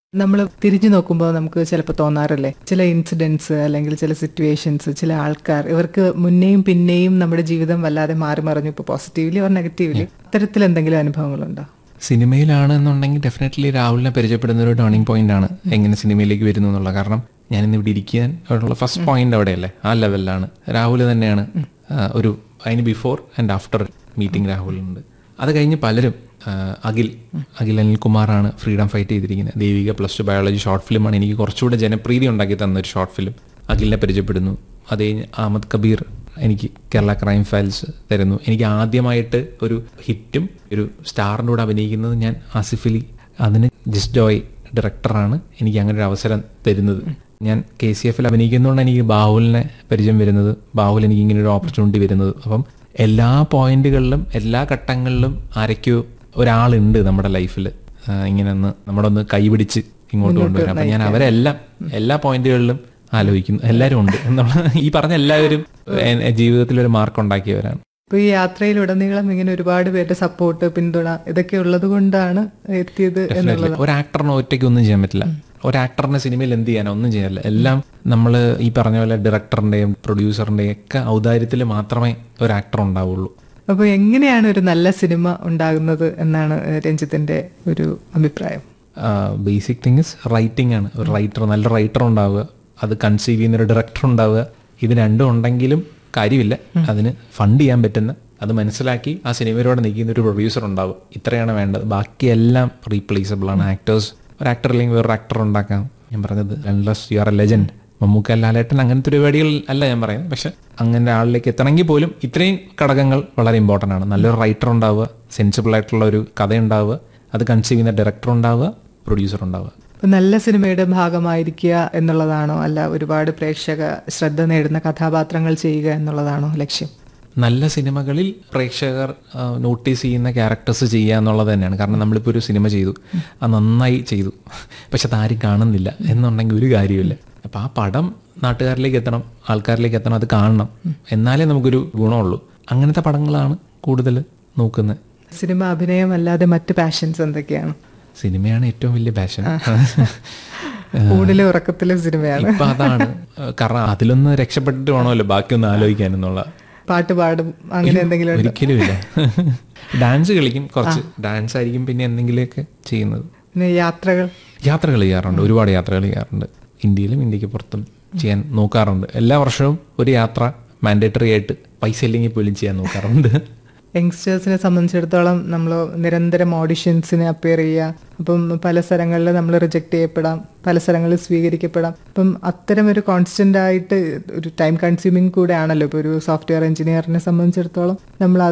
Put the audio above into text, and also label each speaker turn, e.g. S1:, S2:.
S1: നമ്മൾ തിരിഞ്ഞു നോക്കുമ്പോൾ നമുക്ക് ചിലപ്പോൾ തോന്നാറില്ലേ ചില ഇൻസിഡൻസ് അല്ലെങ്കിൽ ചില സിറ്റുവേഷൻസ് ചില ആൾക്കാർ ഇവർക്ക് മുന്നേയും പിന്നെയും നമ്മുടെ ജീവിതം വല്ലാതെ മാറി മറിഞ്ഞു ഇപ്പോൾ പോസിറ്റീവ്ലി ഓർ നെഗറ്റീവ്ലി അത്തരത്തിൽ എന്തെങ്കിലും അനുഭവങ്ങളുണ്ടോ
S2: സിനിമയിലാണ് എന്നുണ്ടെങ്കിൽ ഡെഫിനറ്റ്ലി രാഹുലിനെ പരിചയപ്പെടുന്ന ഒരു ടേണിംഗ് പോയിന്റ് ആണ് എങ്ങനെ സിനിമയിലേക്ക് വരുന്നു എന്നുള്ള കാരണം ഞാൻ ഇന്ന് ഇവിടെ ഇരിക്കാൻ ഉള്ള ഫസ്റ്റ് പോയിന്റ് അവിടെയല്ലേ ആ ലെവലിലാണ് രാഹുൽ തന്നെയാണ് ആ, ഒരു അതിന് ബിഫോർ ആൻഡ് ആഫ്റ്റർ മീറ്റിംഗ് രാഹുലുണ്ട് അത് കഴിഞ്ഞ് പലരും ആ, അഖിൽ അഖിൽ അനിൽകുമാറാണ് ഫ്രീഡം ഫൈറ്റ് ചെയ്തിരിക്കുന്നത് Devika plus two biology short ഫിലിമാണ് എനിക്ക് കുറച്ചുകൂടെ ജനപ്രീതി ഉണ്ടാക്കി തന്ന ഒരു ഷോർട്ട് ഫിലിം അഖിലിനെ പരിചയപ്പെടുന്നു അത് കഴിഞ്ഞ് അഹമ്മദ് കബീർ എനിക്ക് കേരള ക്രൈം ഫയൽസ് തരുന്നു എനിക്ക് ആദ്യമായിട്ട് ഒരു ഹിറ്റും ഒരു സ്റ്റാറിൻ്റെ കൂടെ അഭിനയിക്കുന്നത് ഞാൻ ആസിഫ് അലി അതിന് ജിസ് ജോയ് ഡയറക്ടറാണ് എനിക്ക് അങ്ങനെ ഒരു അവസരം തരുന്നത് ഞാൻ കെ സി എഫിൽ അഭിനയിക്കുന്നതുകൊണ്ട് എനിക്ക് ബാഹുലിനെ പരിചയം വരുന്നത് ബാഹുൽ എനിക്ക് ഇങ്ങനെ ഒരു ഓപ്പർച്യൂണിറ്റി വരുന്നത് അപ്പം എല്ലാ പോയിന്റുകളിലും എല്ലാ ഘട്ടങ്ങളിലും ആരൊക്കെയോ ഒരാളുണ്ട് നമ്മുടെ ലൈഫിൽ ഇങ്ങനെ ഒന്ന് നമ്മുടെ ഒന്ന് കൈപിടിച്ച് ഇങ്ങോട്ട് കൊണ്ടുവരാം അപ്പം ഞാൻ അവരെല്ലാം എല്ലാ പോയിന്റുകളിലും ആലോചിക്കുന്നു എല്ലാവരും ഉണ്ട് എന്നുള്ള ഈ പറഞ്ഞ എല്ലാവരും എൻ- ജീവിതത്തിൽ ഒരു മാർക്ക് ഉണ്ടാക്കിയവരാണ്
S1: ഇപ്പൊ ഈ യാത്രയിലുടനീളം ഇങ്ങനെ ഒരുപാട് പേരുടെ സപ്പോർട്ട് പിന്തുണ ഇതൊക്കെ ഉള്ളത് കൊണ്ടാണ് എത്തിയത് എന്നുള്ളത്
S2: ഒരു ആക്ടറിന് ഒറ്റയ്ക്ക് ഒന്നും ചെയ്യാൻ പറ്റില്ല ഒരു ആക്ടറിന് സിനിമയിൽ എന്ത് ചെയ്യാനോ ഒന്നും ചെയ്യാനില്ല എല്ലാം നമ്മൾ ഈ പറഞ്ഞ പോലെ ഡയറക്ടറിന്റെയും പ്രൊഡ്യൂസറിന്റെയും ഒക്കെ ഔദാര്യത്തിൽ മാത്രമേ ഒരു ആക്ടർ ഉണ്ടാവുള്ളൂ
S1: അപ്പൊ എങ്ങനെയാണ് ഒരു നല്ല സിനിമ ഉണ്ടാകുന്നത് എന്നാണ് രഞ്ജിത്തിന്റെ ഒരു അഭിപ്രായം
S2: ബേസിക് തിങ് ഇസ് റൈറ്റിംഗ് ആണ് ഒരു റൈറ്റർ നല്ല റൈറ്റർ ഉണ്ടാവുക അത് കൺസീവ് ചെയ്യുന്ന ഒരു ഡയറക്ടർ ഉണ്ടാവുക ഇത് രണ്ടും ഉണ്ടെങ്കിലും കാര്യമില്ല അതിന് ഫണ്ട് ചെയ്യാൻ പറ്റുന്ന അത് മനസ്സിലാക്കി ആ സിനിമയിലൂടെ നിൽക്കുന്ന ഒരു പ്രൊഡ്യൂസർ ഉണ്ടാവും ഇത്രയാണ് വേണ്ടത് ബാക്കിയെല്ലാം റീപ്ലേസബിൾ ആണ് ആക്ടേഴ്സ് ഒരു ആക്ടർ അല്ലെങ്കിൽ വേറൊരു ആക്ടർ ഉണ്ടാക്കാം ഞാൻ പറഞ്ഞത് unless you are a legend Mammukka Lalettan അങ്ങനത്തെ പരിപാടികൾ അല്ല ഞാൻ പറയുന്നത് പക്ഷെ അങ്ങനെ ആളിലേക്ക് എത്തണമെങ്കിൽ പോലും ഇത്രയും ഘടകങ്ങൾ വളരെ ഇമ്പോർട്ടൻ്റ് ആണ് നല്ലൊരു റൈറ്റർ ഉണ്ടാവുക സെൻസിബിൾ ആയിട്ടുള്ള ഒരു കഥ ഉണ്ടാവുക അത് കൺസീവ് ചെയ്യുന്ന ഡയറക്ടർ ഉണ്ടാവുക പ്രൊഡ്യൂസർ ഉണ്ടാവുക
S1: അപ്പൊ നല്ല സിനിമയുടെ ഭാഗമായിരിക്കുക എന്നുള്ളതാണോ അല്ല ഒരുപാട് പ്രേക്ഷക ശ്രദ്ധ നേടുന്ന കഥാപാത്രങ്ങൾ ചെയ്യുക എന്നുള്ളതാണോ ലക്ഷ്യം
S2: നല്ല സിനിമകളിൽ പ്രേക്ഷകർ നോട്ടീസ് ചെയ്യുന്ന ക്യാരക്ടേഴ്സ് ചെയ്യുക എന്നുള്ളത് തന്നെയാണ് കാരണം നമ്മളിപ്പോൾ ഒരു സിനിമ ചെയ്തു അത് നന്നായി ചെയ്തു പക്ഷെ അത് ആരും കാണുന്നില്ല എന്നുണ്ടെങ്കിൽ ഒരു കാര്യമില്ല അപ്പോൾ ആ പടം നാട്ടുകാരിലേക്ക് എത്തണം ആൾക്കാരിലേക്ക് എത്തണം അത് കാണണം എന്നാലേ നമുക്കൊരു ഗുണമുള്ളൂ അങ്ങനത്തെ പടങ്ങളാണ് കൂടുതൽ നോക്കുന്നത്
S1: സിനിമ അഭിനയം അല്ലാതെ മറ്റ് പാഷൻസ് എന്തൊക്കെയാണ്
S2: സിനിമയാണ് ഏറ്റവും വലിയ പാഷൻ
S1: ഊണിലെ ഉറക്കത്തിലെ സിനിമയാണ്
S2: ഇപ്പൊ അതാണ് കാരണം അതിലൊന്ന് രക്ഷപ്പെട്ടിട്ട് വേണമല്ലോ ബാക്കിയൊന്ന് ആലോചിക്കാൻ എന്നുള്ള
S1: പാട്ട് പാടും അങ്ങനെ എന്തെങ്കിലും ഉണ്ടോ?
S2: ഒരിക്കലും ഇല്ല ഡാൻസ് കളിക്കും കുറച്ച് ഡാൻസ് ആയിരിക്കും പിന്നെ എന്തെങ്കിലുമൊക്കെ ചെയ്യുന്നത്
S1: പിന്നെ യാത്രകൾ
S2: യാത്രകൾ ചെയ്യാറുണ്ട് ഒരുപാട് യാത്രകൾ ചെയ്യാറുണ്ട് ഇന്ത്യയിലും ഇന്ത്യക്ക് പുറത്തും ചെയ്യാൻ നോക്കാറുണ്ട് എല്ലാ വർഷവും ഒരു യാത്ര മാൻഡേറ്ററി ആയിട്ട് പൈസ ഇല്ലെങ്കിൽ പോലും ചെയ്യാൻ നോക്കാറുണ്ട്
S1: യങ്സ്റ്റേഴ്സിനെ സംബന്ധിച്ചിടത്തോളം നമ്മൾ നിരന്തരം ഓഡിഷൻസിന് അപ്പിയർ ചെയ്യുക അപ്പം പല സ്ഥലങ്ങളിൽ നമ്മൾ റിജക്ട് ചെയ്യപ്പെടാം പല സ്ഥലങ്ങളിൽ സ്വീകരിക്കപ്പെടാം അപ്പം അത്തരം ഒരു കോൺസ്റ്റന്റ് ആയിട്ട് ഒരു ടൈം കൺസ്യൂമിങ് കൂടെ ആണല്ലോ ഇപ്പോൾ ഒരു സോഫ്റ്റ്വെയർ എഞ്ചിനീയറിനെ സംബന്ധിച്ചിടത്തോളം നമ്മൾ